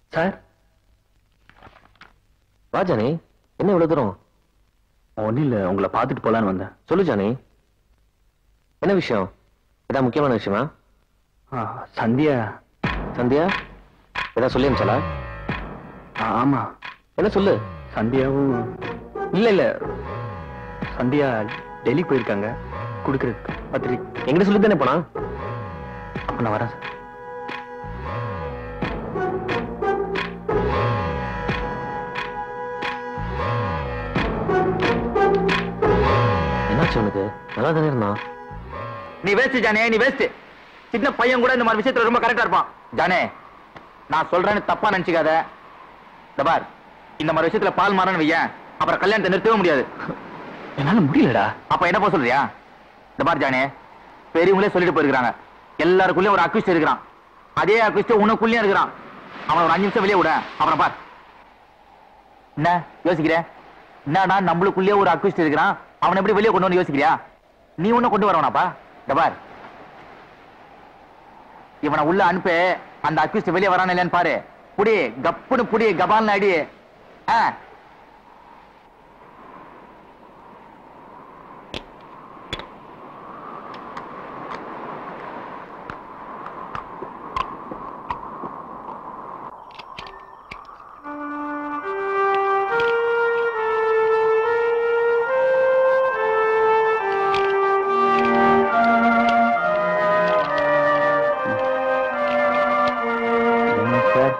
Sir வா Johnny என்ன இவ்வளவு தூரம் ஒன்றும் இல்லை உங்களை பார்த்துட்டு போலான்னு வந்தேன் சொல்லு ஜானி என்ன விஷயம் ஏதாவது முக்கியமான விஷயமா ஆ, சந்தியா சந்தியா ஏதாவது சொல்லி அனுப்பிச்சாலா ஆ, ஆமா என்ன சொல்லு சந்தியாவும் இல்ல இல்ல சந்தியா டெல்லி போயிருக்காங்க கொடுக்கறதுக்கு பத்திரிக்கை எங்கிட்ட சொல்லி தானே போனா அப்ப நான் வரேன் சார் என்னாச்சு உனக்கு நல்லா தானே இருந்தான் நீ வேஸ்ட் ஜானே நீ வேஸ்ட் சின்ன பையன் கூட இந்த மாதிரி விஷயத்துல ரொம்ப கரெக்டா இருப்பான் ஜானே நான் சொல்றேன்னு தப்பா நினைச்சுக்காத இந்த பார் இந்த மாதிரி விஷயத்துல பால் மாறன்னு வையேன் அப்புறம் கல்யாணத்தை நிறுத்தவே முடியாது என்னால முடியலடா அப்ப என்ன போக சொல்றியா இந்த பார் ஜானே பெரியவங்களே சொல்லிட்டு போயிருக்காங்க எல்லாருக்குள்ளயும் ஒரு அக்விஸ்ட் இருக்கிறான் அதே அக்விஸ்ட் உனக்குள்ளேயும் இருக்கிறான் அவன் ஒரு அஞ்சு நிமிஷம் வெளியே விட அப்புறம் பார் என்ன யோசிக்கிற என்னடா நம்மளுக்குள்ளேயே ஒரு அக்விஸ்ட் இருக்கிறான் அவனை எப்படி வெளியே கொண்டு வந்து யோசிக்கிறியா நீ ஒன்னும் கொண்டு வரவனாப்பா இந்த பார் இவனை உள்ள அனுப்பு அந்த அக்விஸ்ட் வெளியே வரான இல்லையான்னு பாரு புடி கப்புன்னு புடி கபால்னு அடி ஆ சார்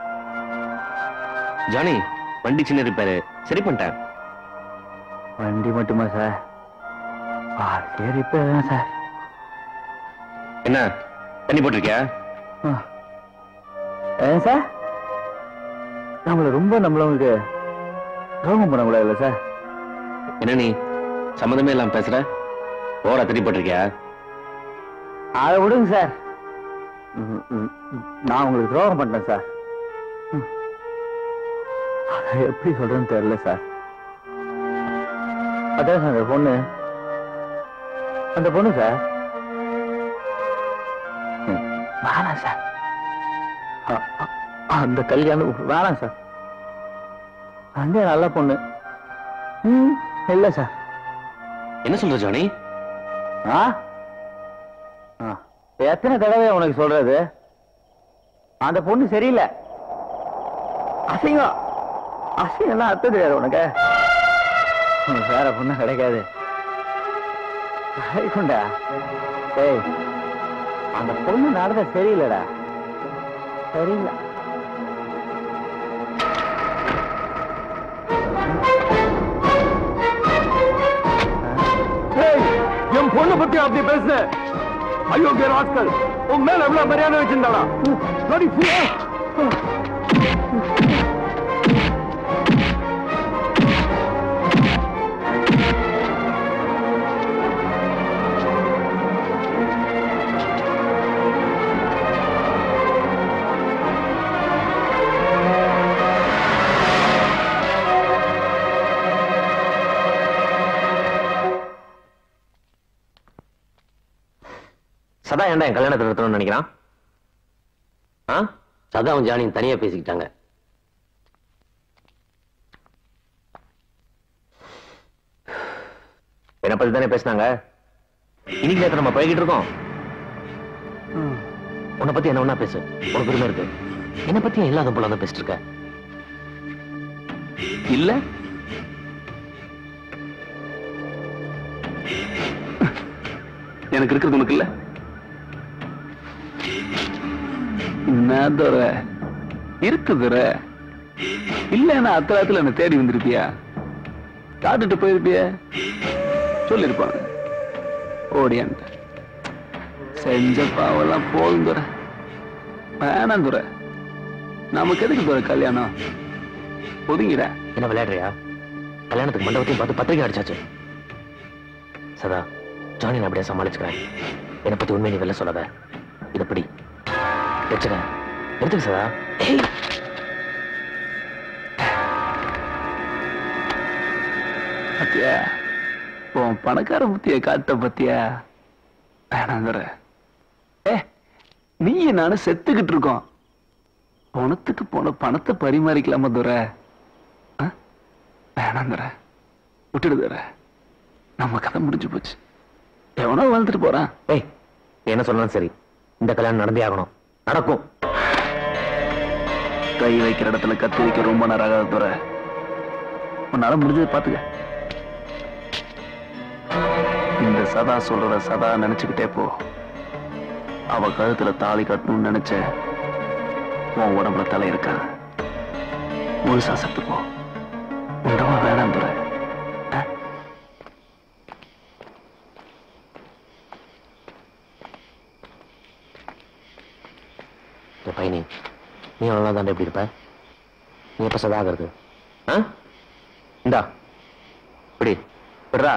ஜானி வண்டி சின்ன ரிப்பேரு சரி பண்ணிட்டேன் வண்டி மட்டுமா சார் ஆ சரி இப்போ சார் என்ன தண்ணி போட்டிருக்கியா ஆ. ஏன் சார் நம்மள ரொம்ப நம்மளவங்களுக்கு துரோகம் பண்ணக்கூடாதுல்ல சார் என்ன நீ சம்மந்தமே இல்லாம பேசுற ஓரா தண்ணி போட்டிருக்கியா அதை விடுங்க சார் ம், ம், ம். நான் உங்களுக்கு துரோகம் பண்ணேன் சார் ம். அதை எப்படி சொல்றேன்னு தெரியல சார் அதான் சார் அந்த பொண்ணு அந்த பொண்ணு சார் ம், வேணாம் சார் அ- அ- அந்த கல்யாணம் வேணாம் சார் அங்கே நல்ல பொண்ணு ம் இல்லை சார் என்ன சொல்ற ஜானி ஆ ஆ. எத்தனை தடவை உனக்கு சொல்றது அந்த பொண்ணு சரியில்லை அசிங்கம் அசிங்கம்லாம் அர்த்தம் தெரியாது உனக்கு உனக்கு வேற பொண்ணு கிடைக்காது கொண்டா ஏய் அந்த பொண்ணு நடந்த சரியில்லைடா சரியில்லை என் பொண்ணு பத்தி அப்படி பேசு அயோக்கிய ராஸ்கல் உன் மேல எவ்வளவு மரியாதை வச்சிருந்தாடா bloody fool. சதா ஏன்டா என் கல்யாணத்தை நிறுத்தணும்னு நினைக்கிறான் ஆ சதாவும் ஜானியும் தனியா பேசிக்கிட்டாங்க என்ன பத்தி தானே பேசினாங்க இன்னைக்கு நேரத்துல நம்ம பழகிட்டு இருக்கோம் உன்னை பத்தி என்ன ஒண்ணா பேசு உனக்கு உரிமை இருக்கு என்னை பத்தி ஏன் இல்லாத போல தான் பேசிட்டு இருக்க இல்ல எனக்கு இருக்கிறது உனக்கு இல்ல என்ன தர இருக்குதுற இல்லன்னா அத்தராத்துல என்ன தேடி வந்திருப்பியா காட்டுட்டு போயிருப்பிய சொல்லிருப்பாங்க ஓடியான்ட்ட செஞ்ச பாவெல்லாம் போதும் துற வேணாம் துற நமக்கு எதுக்கு துற கல்யாணம் ஒதுங்கிட என்ன விளையாடுறியா கல்யாணத்துக்கு மண்டபத்தையும் பார்த்து பத்திரிக்கை அடிச்சாச்சு சதா ஜானி நான் அப்படியே சமாளிச்சுக்கிறேன் என்னை பத்தி உண்மை நீ வெளில சொல்லாத இதை பிடி வச்சுக்க எடுத்துக்க சதா ஏய் பத்தியா உன் பணக்கார புத்திய காட்ட பத்தியா வேணாங்கிற ஏ நீ நானும் செத்துக்கிட்டு இருக்கோம் பணத்துக்கு போன பணத்தை பரிமாறிக்கலாமா துரை ஆ? வேணாம் துரை விட்டுடு துரை நம்ம கதை முடிஞ்சு போச்சு எவனோ வாழ்ந்துட்டு போறான் ஏய் நீ என்ன சொன்னாலும் சரி இந்த கல்யாணம் நடந்தே ஆகணும் நடக்கும் கை வைக்கிற இடத்துல கத்தி வைக்க ரொம்ப நேரம் ஆகாது துரை உன்னால முடிஞ்சதை பாத்துக்க இந்த சதா சொல்றத சதா நினைச்சுக்கிட்டே போ அவ கழுத்துல தாலி கட்டணும்னு நினைச்ச உன் உடம்புல தலை இருக்காது முழுசா செத்து போ உண்டமா வேணாம் துரை ஆ? இந்த பையனி நீ நல்லா தாண்டா எப்படி இருப்ப நீ எப்ப சதாகிறது ஆ இந்தா இப்படி விடுறா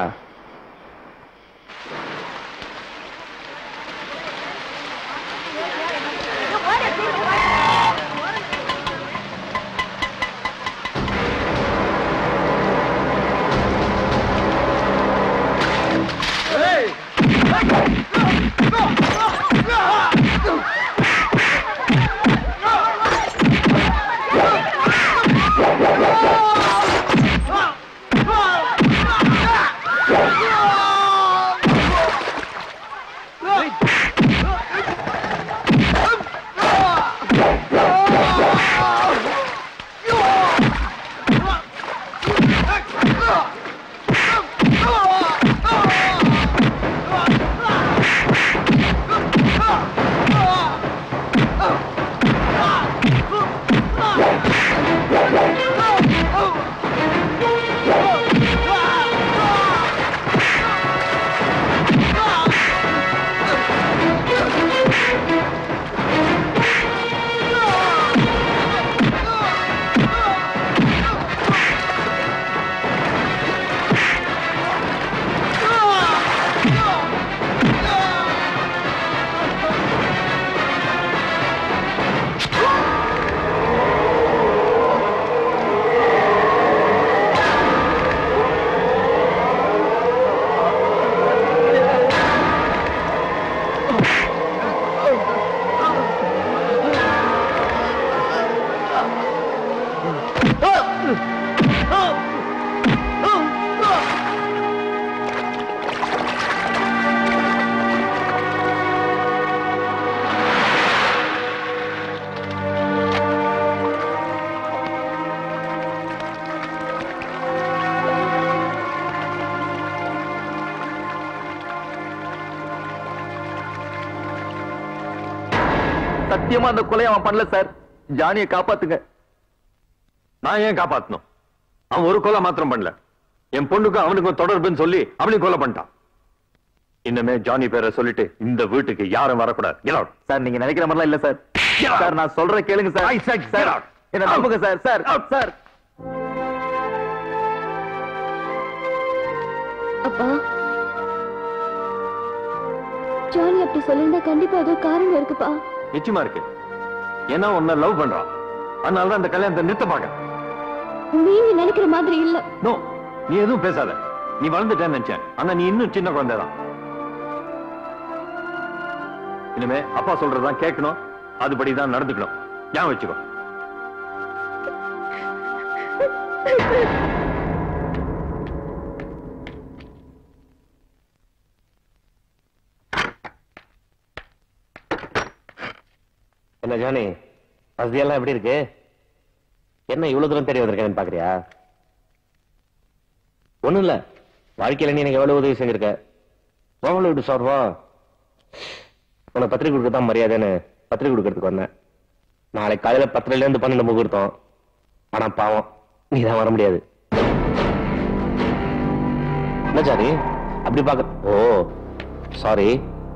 சத்தியமா அந்த கொலை அவன் பண்ணல சார் ஜானியை காப்பாத்துங்க நான் ஏன் காப்பாத்தணும் அவன் ஒரு கொலை மாத்திரம் பண்ணல என் பொண்ணுக்கும் அவனுக்கும் தொடர்புன்னு சொல்லி அவனையும் கொலை பண்ணிட்டான் இன்னமே ஜானி பேரை சொல்லிட்டு இந்த வீட்டுக்கு யாரும் வரக்கூடாது Get out. சார் நீங்க நினைக்கிற மாதிரிலாம் இல்ல சார் Get out. சார் நான் சொல்ற கேளுங்க sir I said get sir out. என்ன Out. நம்புங்க சார் சார் Out. சார் அப்பா ஜானி அப்படி சொல்லியிருந்தா கண்டிப்பா ஏதோ காரணம் இருக்குப்பா நிச்சயமா இருக்கு ஏன்னா உன்னை லவ் பண்றான் அதனாலதான் இந்த கல்யாணத்தை நிறுத்த பாக்க நீங்க நினைக்கிற மாதிரி இல்ல நோ நீ எதுவும் பேசாத நீ வளர்ந்துட்டேன்னு நினைச்சேன் ஆனா நீ இன்னும் சின்ன குழந்தைதான் இனிமே அப்பா சொல்றதுதான் கேட்கணும் அதுபடிதான் நடந்துக்கணும் ஞாபகம் வச்சுக்கோ என்ன ஜானி வசதியெல்லாம் எப்படி இருக்கு என்ன இவ்வளவு தூரம் தெரிய வந்திருக்கேன்னு பாக்குறியா ஒண்ணும் இல்ல வாழ்க்கையில நீ எனக்கு எவ்வளவு உதவி செஞ்சிருக்க எவ்வளவு விட்டு சொல்றா உனக்கு பத்திரிக்கை கொடுக்க தான் மரியாதைன்னு பத்திரிக்கை கொடுக்கறதுக்கு வந்தேன் நாளைக்கு காலையில பத்திரில இருந்து பன்னெண்டு முகூர்த்தம் ஆனா பாவம் நீ தான் வர முடியாது என்ன ஜானி அப்படி பாக்க ஓ சாரி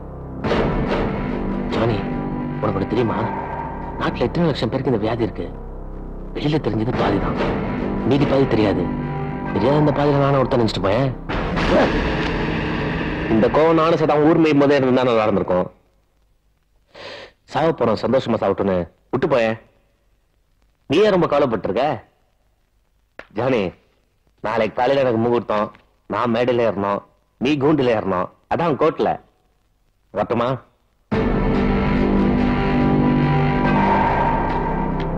ஜானி உனக்கு ஒண்ணு தெரியுமா நாட்டுல எத்தனை லட்சம் பேருக்கு இந்த வியாதி இருக்கு வெளியில தெரிஞ்சது பாதி தான் மீதி பாதி தெரியாது தெரியாத இந்த பாதியில நானும் ஒருத்தன் நினைச்சிட்டு போயேன் இந்த கோவம் நானும் சதா ஊர் மேயும் போதே இருந்தா நல்லா இருந்திருக்கும் சாவ போறோம் சந்தோஷமா சாப்பிட்டுன்னு விட்டு போயேன் நீ ஏன் ரொம்ப கவலைப்பட்டிருக்க ஜானி நாளைக்கு காலையில எனக்கு முகூர்த்தம் நான் மேடையில ஏறணும் நீ கூண்டுல ஏறணும் அதான் கோட்ல வரட்டுமா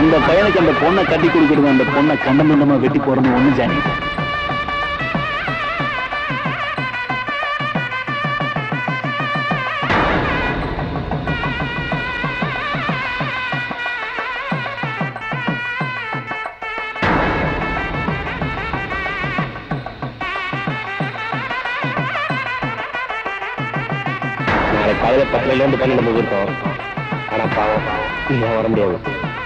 அந்த பையனுக்கு அந்த பொண்ணை கட்டி கொடுக்கறது அந்த பொண்ணை கண்டமுண்டமா வெட்டி போறது ஒண்ணு ஜானி நாளை காலையில பத்துல இருந்து பன்னெண்டு முகூர்த்தம் ஆனா பாவம் நீ வர முடியாது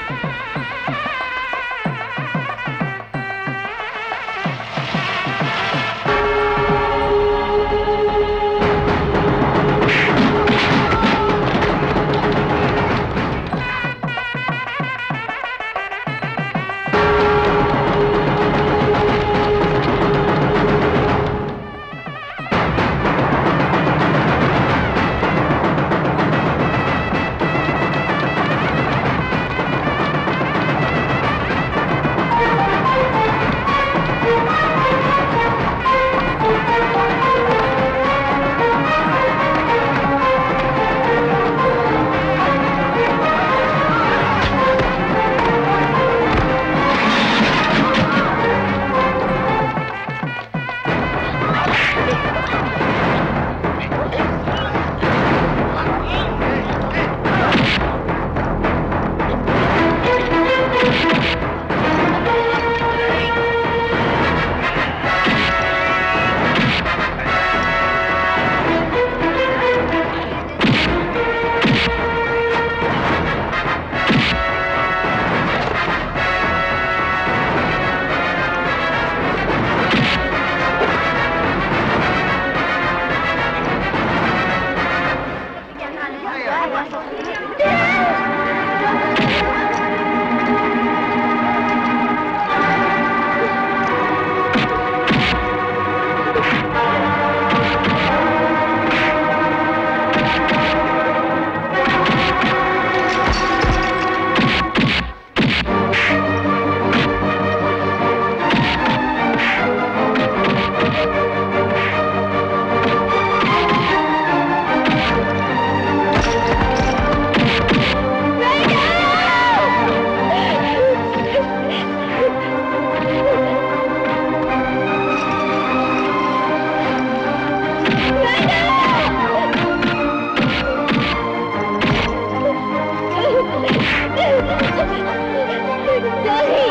ஜானி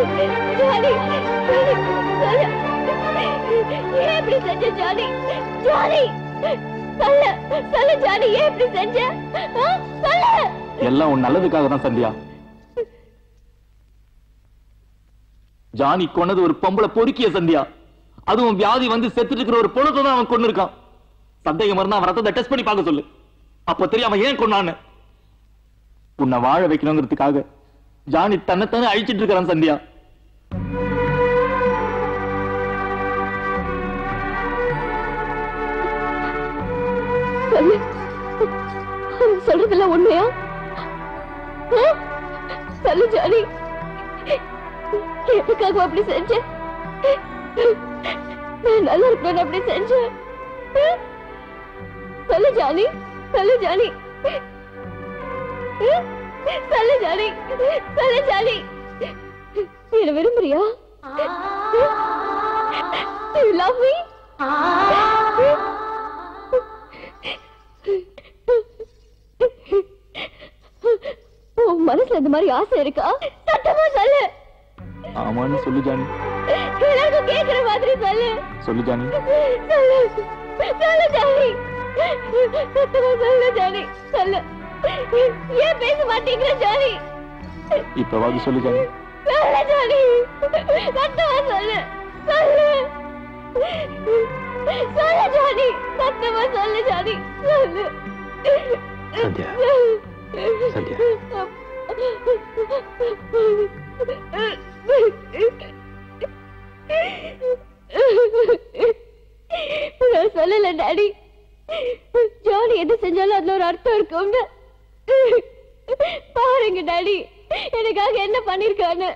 ஜானி ஏன் இப்படி செஞ்ச ஜானி ஜானி சொல்ல சொல்ல ஜானி ஏன் இப்படி செஞ்ச ஆ? சொல்லு எல்லாம் உன் நல்லதுக்காக தான் சந்தியா ஜானி கொன்னது ஒரு பொம்பளை பொறுக்கிய சந்தியா அதுவும் வியாதி வந்து செத்துட்டு இருக்கிற ஒரு பொண்ணத்தை தான் அவன் கொண்டு இருக்கான் சந்தேகம் இருந்தா அவன் ரத்தத்தை டெஸ்ட் பண்ணி பார்க்க சொல்லு அப்ப தெரியாம ஏன் கொண்டான்னு உன்னை வாழ வைக்கணுங்கிறதுக்காக ஜானி தன்னைத்தானே அழிச்சிட்டு இருக்கிறான் சந்தியா சொல்லு அவன் சொல்றதெல்லாம் உண்மையா ஆ? சொல்லு ஜானி எதுக்காக அப்படி செஞ்ச நான் நல்லா இருக்கணும் அப்படி செஞ்சேன் ஆ? சொல்லு ஜானி சொல்லு ஜானி ஆ? சொல்லு ஜானி சொல்லு ஜானி என்ன விரும்புறியா You love me? உன் மனசுல இந்த மாதிரி ஆசை இருக்கா சத்தமா சொல்லு ஆமான்னு சொல்லு ஜானி எல்லாருக்கும் கேக்குற மாதிரி சொல்லு சொல்லு ஜானி சொல்லு சொல்லு ஜானி சத்தமா சொல்லு ஜானி சொல்லு ஏன் பேச மாட்டேங்கிற ஜானி இப்பவாது சொல்லு ஜானி சொல்லு ஜானி சத்தமா சொல்லு சொல்லு சொல்லு ஜானி சத்தமா சொல்லு ஜானி சொல்லு சந்தியா. சந்தியா. நான் சொல்லல டாடி ஜானி எது செஞ்சாலும் அதுல ஒரு அர்த்தம் இருக்கும்னு பாருங்க டாடி எனக்காக என்ன பண்ணிருக்கான்னு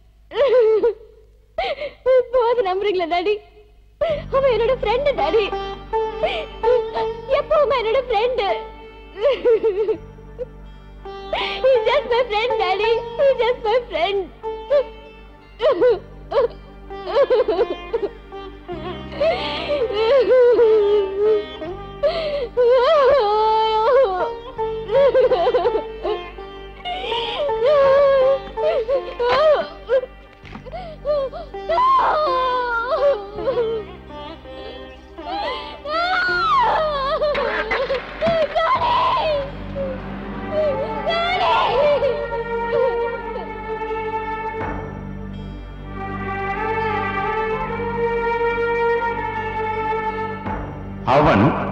போது நம்புறீங்களா டாடி அவன் என்னோட ஃப்ரெண்டு டாடி எப்பவுமே என்னோட friend He's just my friend, Daddy. He's just my friend. அவன்